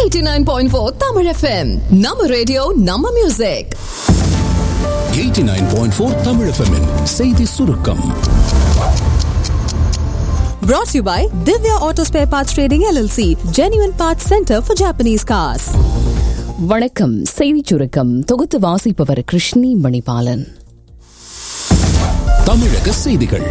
89.4 Tamil FM நம்ம radio நம்ம music 89.4 Tamil FM -இன் செய்தி சுருக்கம் Brought to you by Divya Auto Spare Parts Trading LLC, Genuine Parts Center for Japanese Cars. வணக்கம் செய்திச் சுருக்கம் தொகுத்து வாசிப்பவர் கிருஷ்ணி மணிபாலன் தமிழக செய்திகள்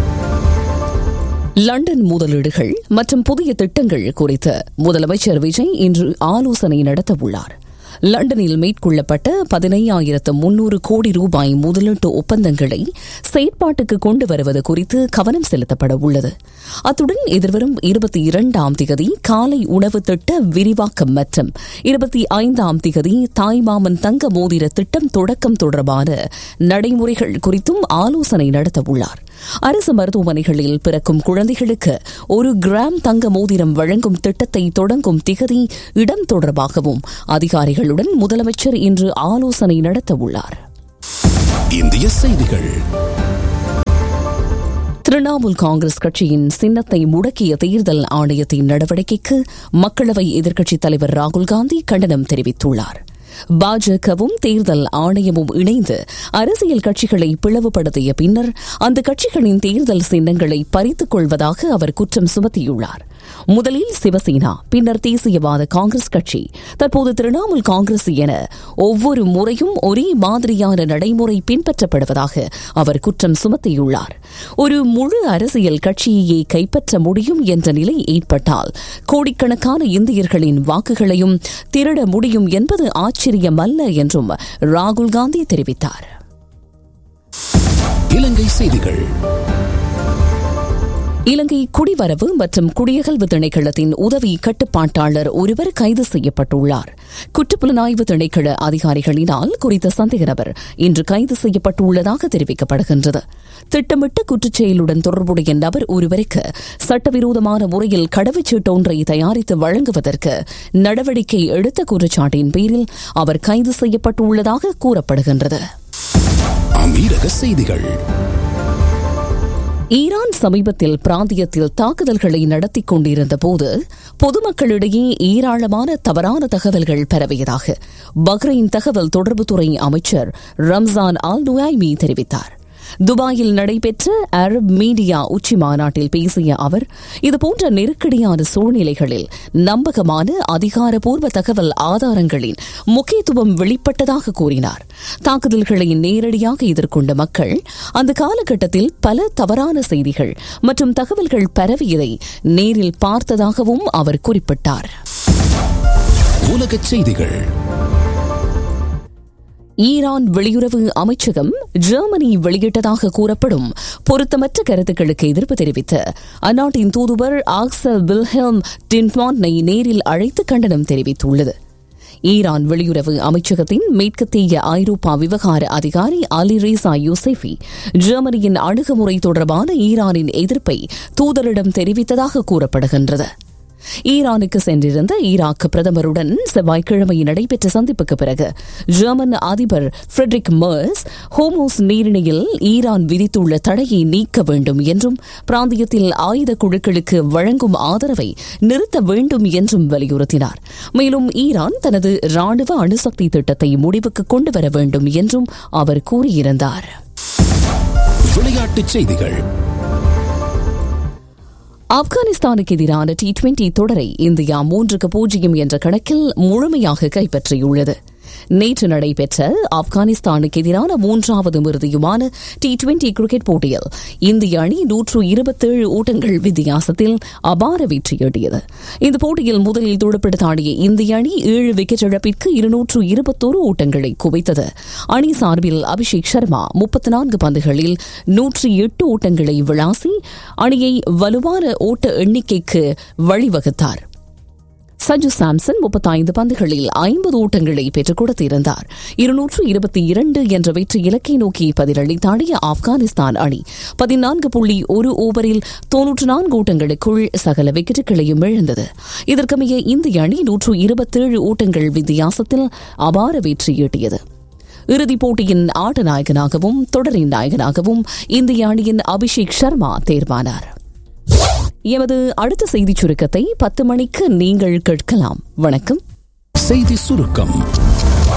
லண்டன் முதலீடுகள் மற்றும் புதிய திட்டங்கள் குறித்து முதலமைச்சர் விஜய் இன்று ஆலோசனை நடத்த உள்ளார் லண்டனில் மேற்கொள்ளப்பட்ட பதினையாயிரத்து முன்னூறு கோடி ரூபாய் முதலீட்டு ஒப்பந்தங்களை செயற்பாட்டுக்கு கொண்டு வருவது குறித்து கவனம் செலுத்தப்பட உள்ளது அத்துடன் எதிர்வரும் இருபத்தி இரண்டாம் திகதி காலை உணவு திட்ட விரிவாக்கம் மற்றும் இருபத்தி ஐந்தாம் திகதி தாய்மாமன் தங்க மோதிர திட்டம் தொடக்கம் தொடர்பான நடைமுறைகள் குறித்தும் ஆலோசனை நடத்த உள்ளார் அரசு மருத்துவமனைகளில் பிறக்கும் குழந்தைகளுக்கு ஒரு கிராம் தங்க மோதிரம் வழங்கும் திட்டத்தை தொடங்கும் திகதி இடம் தொடர்பாகவும் அதிகாரிகளுடன் முதலமைச்சர் இன்று ஆலோசனை நடத்த உள்ளார் இந்திய செய்திகள் திரிணாமுல் காங்கிரஸ் கட்சியின் சின்னத்தை முடக்கிய தேர்தல் ஆணையத்தின் நடவடிக்கைக்கு மக்களவை எதிர்க்கட்சித் தலைவர் ராகுல் காந்தி கண்டனம் தெரிவித்துள்ளார் பாஜகவும் தேர்தல் ஆணையமும் இணைந்து அரசியல் கட்சிகளை பிளவுபடுத்திய பின்னர் அந்த கட்சிகளின் தேர்தல் சின்னங்களை பறித்துக் கொள்வதாக அவர் குற்றம் சுமத்தியுள்ளார் முதலில் சிவசேனா பின்னர் தேசியவாத காங்கிரஸ் கட்சி தற்போது திரிணாமுல் காங்கிரஸ் என ஒவ்வொரு முறையும் ஒரே மாதிரியான நடைமுறை பின்பற்றப்படுவதாக அவர் குற்றம் சுமத்தியுள்ளார் ஒரு முழு அரசியல் கட்சியையே கைப்பற்ற முடியும் என்ற நிலை ஏற்பட்டால் கோடிக்கணக்கான இந்தியர்களின் வாக்குகளையும் திருட முடியும் என்பது ஆச்சரியமல்ல என்றும் ராகுல் காந்தி தெரிவித்தார் இலங்கை செய்திகள் இலங்கை குடிவரவு மற்றும் குடியகல்வு திணைக்களத்தின் உதவி கட்டுப்பாட்டாளர் ஒருவர் கைது செய்யப்பட்டுள்ளார் குற்றப்புலனாய்வு திணைக்கள அதிகாரிகளினால் குறித்த சந்தேக நபர் இன்று கைது செய்யப்பட்டுள்ளதாக தெரிவிக்கப்படுகின்றது திட்டமிட்ட குற்றச்செயலுடன் தொடர்புடைய நபர் ஒருவருக்கு சட்டவிரோதமான முறையில் கடவுச்சீட்டு ஒன்றை தயாரித்து வழங்குவதற்கு நடவடிக்கை எடுத்த குற்றச்சாட்டின் பேரில் அவர் கைது செய்யப்பட்டுள்ளதாக கூறப்படுகின்றது அமீரக செய்திகள் ஈரான் சமீபத்தில் பிராந்தியத்தில் தாக்குதல்களை நடத்திக் கொண்டிருந்த போது பொதுமக்களிடையே ஏராளமான தவறான தகவல்கள் பரவியதாக பஹ்ரைன் தகவல் தொடர்புத்துறை அமைச்சர் ரம்ஜான் ஆல் நுயாய்மி தெரிவித்தார் துபாயில் நடைபெற்ற அரப் மீடியா உச்சி மாநாட்டில் பேசிய அவர் இதுபோன்ற நெருக்கடியான சூழ்நிலைகளில் நம்பகமான அதிகாரப்பூர்வ தகவல் ஆதாரங்களின் முக்கியத்துவம் வெளிப்பட்டதாக கூறினார் தாக்குதல்களை நேரடியாக எதிர்கொண்ட மக்கள் அந்த காலகட்டத்தில் பல தவறான செய்திகள் மற்றும் தகவல்கள் பரவியதை நேரில் பார்த்ததாகவும் அவர் குறிப்பிட்டார் உலகச் செய்திகள் ஈரான் வெளியுறவு அமைச்சகம் ஜெர்மனி வெளியிட்டதாக கூறப்படும் பொருத்தமற்ற கருத்துக்களுக்கு எதிர்ப்பு தெரிவித்து அந்நாட்டின் தூதுவர் ஆக்சல் வில்ஹெல்ம் டின்மான்னை நேரில் அழைத்து கண்டனம் தெரிவித்துள்ளது ஈரான் வெளியுறவு அமைச்சகத்தின் மேற்கத்திய ஐரோப்பா விவகார அதிகாரி அலி ரேசா யூசெஃபி ஜெர்மனியின் அணுகுமுறை தொடர்பான ஈரானின் எதிர்ப்பை தூதரிடம் தெரிவித்ததாக கூறப்படுகின்றது ஈரானுக்கு சென்றிருந்த ஈராக் பிரதமருடன் செவ்வாய்க்கிழமை நடைபெற்ற சந்திப்புக்கு பிறகு ஜெர்மன் அதிபர் ஃபிரெட்ரிக் மர்ஸ் ஹோமோஸ் நீரிணையில் ஈரான் விதித்துள்ள தடையை நீக்க வேண்டும் என்றும் பிராந்தியத்தில் ஆயுத குழுக்களுக்கு வழங்கும் ஆதரவை நிறுத்த வேண்டும் என்றும் வலியுறுத்தினார் மேலும் ஈரான் தனது ராணுவ அணுசக்தி திட்டத்தை முடிவுக்கு கொண்டு வர வேண்டும் என்றும் அவர் கூறியிருந்தார் விளையாட்டுச் செய்திகள் ஆப்கானிஸ்தானுக்கு எதிரான டி டுவெண்டி தொடரை இந்தியா மூன்றுக்கு பூஜ்ஜியம் என்ற கணக்கில் முழுமையாக கைப்பற்றியுள்ளது நேற்று நடைபெற்ற ஆப்கானிஸ்தானுக்கு எதிரான மூன்றாவது இறுதியுமான டி டுவெண்டி கிரிக்கெட் போட்டியில் இந்திய அணி நூற்று இருபத்தேழு ஓட்டங்கள் வித்தியாசத்தில் அபார வெற்றியீட்டியது இந்த போட்டியில் முதலில் துடுப்படுத்த ஆடிய இந்திய அணி ஏழு விக்கெட் இழப்பிற்கு இருநூற்று இருபத்தோரு ஓட்டங்களை குவித்தது அணி சார்பில் அபிஷேக் சர்மா முப்பத்தி நான்கு பந்துகளில் நூற்றி எட்டு ஓட்டங்களை விளாசி அணியை வலுவான ஓட்ட எண்ணிக்கைக்கு வழிவகுத்தார் சஞ்சு சாம்சன் முப்பத்தைந்து பந்துகளில் ஐம்பது ஓட்டங்களை பெற்றுக் கொடுத்திருந்தார் இருநூற்று இருபத்தி இரண்டு என்ற வெற்றி இலக்கை நோக்கி பதிலளித்தாடிய ஆப்கானிஸ்தான் அணி பதினான்கு புள்ளி ஒரு ஓவரில் தொன்னூற்று நான்கு ஓட்டங்களுக்குள் சகல விக்கெட்டுகளையும் இழந்தது இதற்கமைய இந்திய அணி நூற்று இருபத்தேழு ஓட்டங்கள் வித்தியாசத்தில் அபார வெற்றி ஈட்டியது இறுதிப் போட்டியின் ஆட்ட நாயகனாகவும் தொடரின் நாயகனாகவும் இந்திய அணியின் அபிஷேக் சர்மா தேர்வானார் எமது அடுத்த செய்திச் சுருக்கத்தை பத்து மணிக்கு நீங்கள் கேட்கலாம் வணக்கம் செய்தி சுருக்கம்